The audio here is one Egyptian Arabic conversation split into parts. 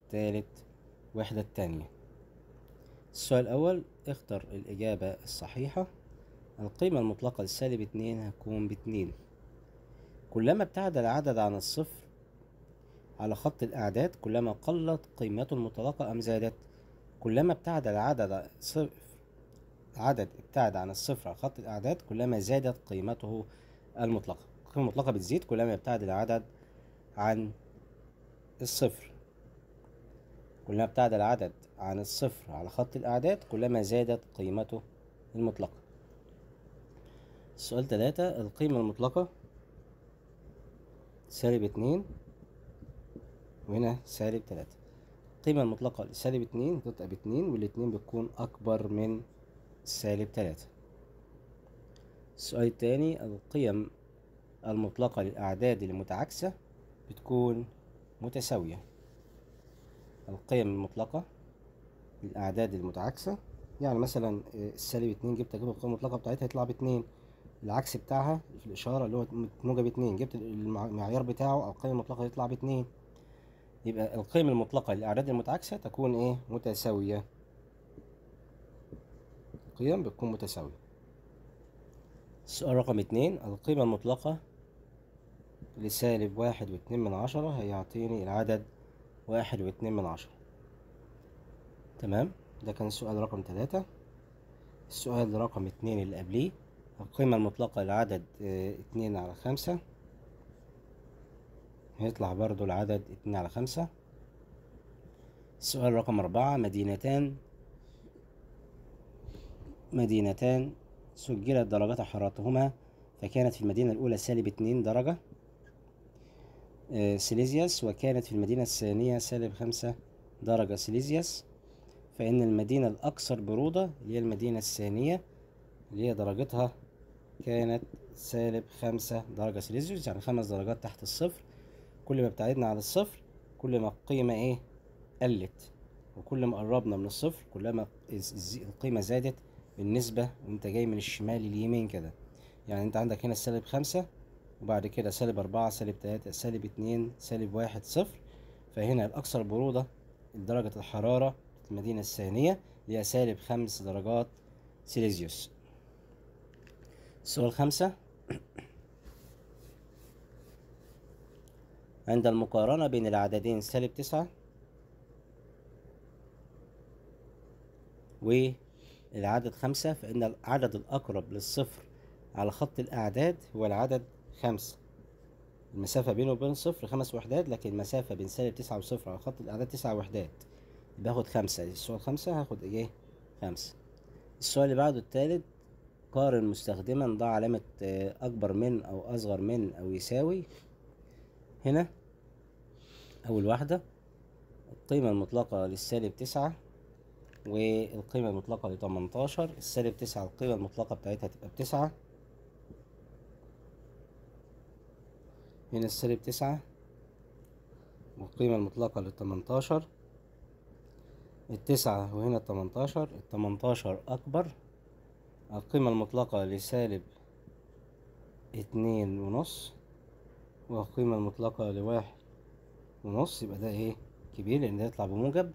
التالت وحدة التانية السؤال الأول اختر الإجابة الصحيحة القيمة المطلقة للسالب اتنين هتكون باتنين كلما ابتعد العدد عن الصفر على خط الأعداد كلما قلت قيمته المطلقة أم زادت كلما ابتعد العدد عن صفر عدد ابتعد عن الصفر على خط الأعداد كلما زادت قيمته المطلقة القيمة المطلقة بتزيد كلما يبتعد العدد عن الصفر كلما ابتعد العدد عن الصفر على خط الأعداد كلما زادت قيمته المطلقة السؤال تلاتة القيمة المطلقة سالب اتنين وهنا سالب تلاتة القيمة المطلقة لسالب اتنين بتبقى باتنين والاتنين بتكون أكبر من سالب تلاتة السؤال التاني القيم المطلقة للأعداد المتعاكسة بتكون متساوية القيم المطلقة للأعداد المتعاكسة يعني مثلا السالب اتنين جبت أجيب القيمة المطلقة بتاعتها يطلع باتنين العكس بتاعها في الإشارة اللي هو موجب اتنين جبت المعيار بتاعه أو القيمة المطلقة يطلع باتنين يبقى القيمة المطلقة للأعداد المتعاكسة تكون إيه متساوية القيم بتكون متساوية السؤال رقم اتنين القيمة المطلقة لسالب واحد واتنين من عشرة هيعطيني العدد واحد واتنين من عشرة تمام ده كان السؤال رقم تلاتة السؤال رقم اتنين اللي قبليه القيمة المطلقة لعدد اه اتنين على خمسة هيطلع برضو العدد اتنين على خمسة السؤال رقم أربعة مدينتان مدينتان سجلت درجات حرارتهما فكانت في المدينة الأولى سالب اتنين درجة سيليزيوس وكانت في المدينة الثانية سالب خمسة درجة سيليزيوس فإن المدينة الأكثر برودة اللي هي المدينة الثانية اللي هي درجتها كانت سالب خمسة درجة سيليزيوس يعني خمس درجات تحت الصفر كل ما ابتعدنا عن الصفر كل ما القيمة ايه قلت وكل ما قربنا من الصفر كل ما القيمة زادت بالنسبة وانت جاي من الشمال لليمين كده يعني انت عندك هنا السالب خمسة وبعد كده سالب أربعة سالب تلاتة سالب اتنين سالب واحد صفر فهنا الأكثر برودة درجة الحرارة في المدينة الثانية اللي هي سالب خمس درجات سيليزيوس السؤال خمسة عند المقارنة بين العددين سالب تسعة والعدد خمسة فإن العدد الأقرب للصفر على خط الأعداد هو العدد خمسة المسافة بينه وبين صفر خمس وحدات لكن المسافة بين سالب تسعة وصفر على خط الأعداد تسعة وحدات باخد خمسة السؤال خمسة هاخد ايه خمسة السؤال اللي بعده التالت قارن مستخدما ضع علامة أكبر من أو أصغر من أو يساوي هنا أول واحدة القيمة المطلقة للسالب تسعة والقيمة المطلقة لتمنتاشر السالب تسعة القيمة المطلقة بتاعتها تبقى بتسعة هنا السالب تسعة والقيمة المطلقة للتمنتاشر التسعة وهنا التمنتاشر التمنتاشر أكبر القيمة المطلقة لسالب اتنين ونص والقيمة المطلقة لواحد ونص يبقى ده ايه كبير لأن ده يطلع بموجب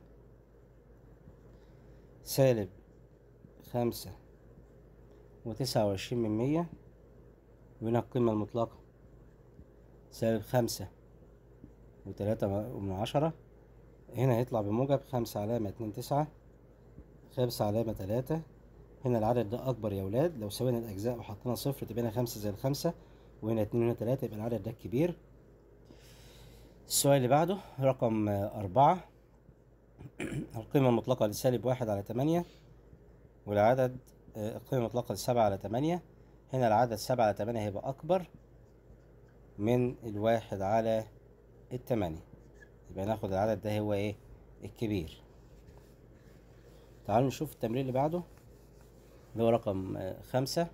سالب خمسة وتسعة وعشرين من مية وهنا القيمة المطلقة سالب خمسة وتلاتة من عشرة هنا هيطلع بموجب خمسة علامة اتنين تسعة خمسة علامة تلاتة هنا العدد ده أكبر يا ولاد لو سوينا الأجزاء وحطينا صفر تبقى هنا خمسة زي الخمسة وهنا اتنين وهنا تلاتة يبقى العدد ده كبير السؤال اللي بعده رقم أربعة القيمة المطلقة لسالب واحد على تمانية والعدد القيمة المطلقة لسبعة على تمانية هنا العدد سبعة على تمانية هيبقى أكبر من الواحد على التمانية يبقى ناخد العدد ده هو ايه الكبير تعالوا نشوف التمرين اللي بعده اللي هو رقم خمسة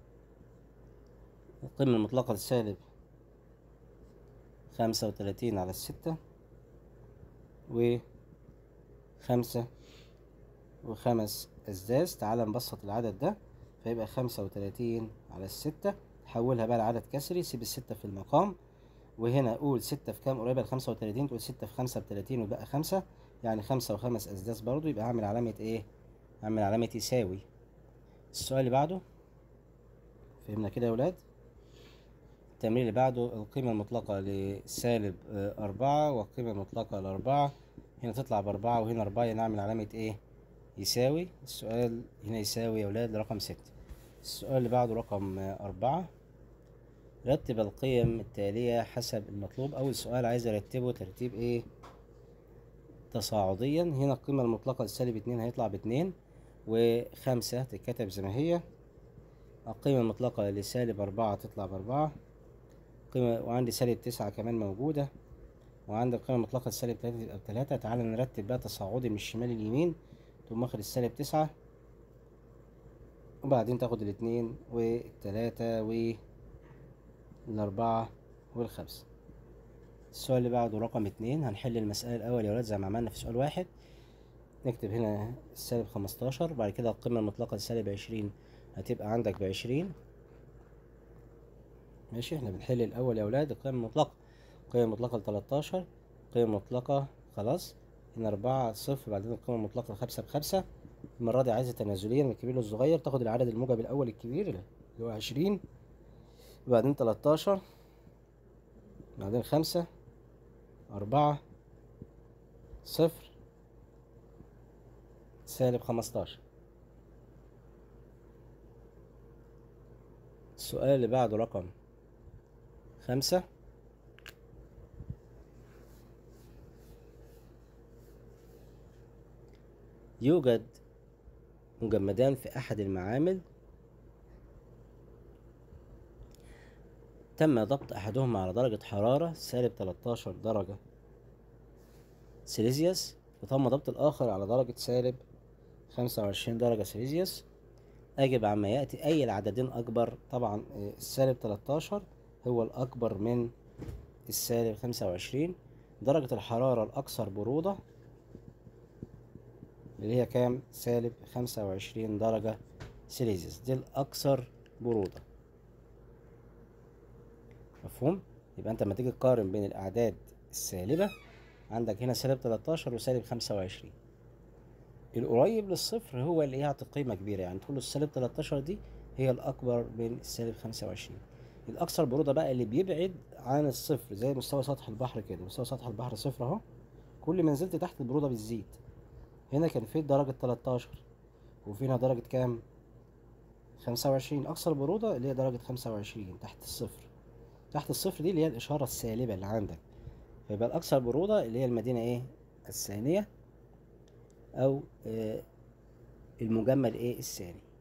القيمة المطلقة للسالب خمسة وتلاتين على الستة وخمسة وخمس أسداس تعال نبسط العدد ده فيبقى خمسة وتلاتين على الستة حولها بقى لعدد كسري سيب الستة في المقام وهنا قول ستة في كام قريبة لخمسة وتلاتين تقول ستة في خمسة بتلاتين ويبقى خمسة يعني خمسة وخمس أسداس برضو يبقى هعمل علامة ايه هعمل علامة يساوي السؤال اللي بعده فهمنا كده يا ولاد التمرين اللي بعده القيمة المطلقة لسالب آه، أربعة والقيمة المطلقة لأربعة هنا تطلع بأربعة وهنا أربعة يعني نعمل علامة إيه؟ يساوي السؤال هنا يساوي يا ولاد رقم ستة السؤال اللي بعده رقم آه، أربعة رتب القيم التالية حسب المطلوب أول سؤال عايز أرتبه ترتيب إيه؟ تصاعديا هنا القيمة المطلقة لسالب اتنين هيطلع باتنين وخمسة تتكتب زي ما هي القيمة المطلقة لسالب أربعة تطلع بأربعة قيمة وعندي سالب تسعة كمان موجودة وعندي القيمة المطلقة لسالب تلاتة تبقى بتلاتة تعالى نرتب بقى تصاعدي من الشمال لليمين تقوم واخد السالب تسعة وبعدين تاخد الاتنين والتلاتة والأربعة والخمسة السؤال اللي بعده رقم اتنين هنحل المسألة الأول يا ولاد زي ما عملنا في سؤال واحد نكتب هنا السالب خمستاشر بعد كده القيمة المطلقة لسالب عشرين هتبقى عندك بعشرين ماشي احنا بنحل الأول يا ولاد القيمة المطلقة القيمة المطلقة لتلاتاشر القيمة المطلقة خلاص هنا أربعة صفر بعدين القيمة المطلقة خمسة بخمسة المرة دي عايزة تنازليا من الكبير للصغير تاخد العدد الموجب الأول الكبير اللي هو عشرين وبعدين تلاتاشر بعدين خمسة أربعة صفر سالب خمستاشر السؤال اللي بعده رقم خمسة يوجد مجمدان في أحد المعامل تم ضبط أحدهما على درجة حرارة سالب 13 درجة سيليزيوس وتم ضبط الآخر على درجة سالب 25 درجة سيليزيوس أجب عما يأتي أي العددين أكبر طبعا آه، السالب 13 هو الأكبر من السالب 25 درجة الحرارة الأكثر برودة اللي هي كام سالب 25 درجة سيليزيوس دي الأكثر برودة مفهوم يبقى انت لما تيجي تقارن بين الاعداد السالبه عندك هنا سالب 13 وسالب 25 القريب للصفر هو اللي يعطي قيمه كبيره يعني تقول له السالب 13 دي هي الاكبر من السالب 25 الاكثر بروده بقى اللي بيبعد عن الصفر زي مستوى سطح البحر كده مستوى سطح البحر صفر اهو كل ما نزلت تحت البروده بتزيد هنا كان في درجه 13 وفي هنا درجه كام 25 اكثر بروده اللي هي درجه 25 تحت الصفر تحت الصفر دي اللي هي الإشارة السالبة اللي عندك فيبقى الأكثر برودة اللي هي المدينة إيه الثانية أو آه المجمل إيه الثاني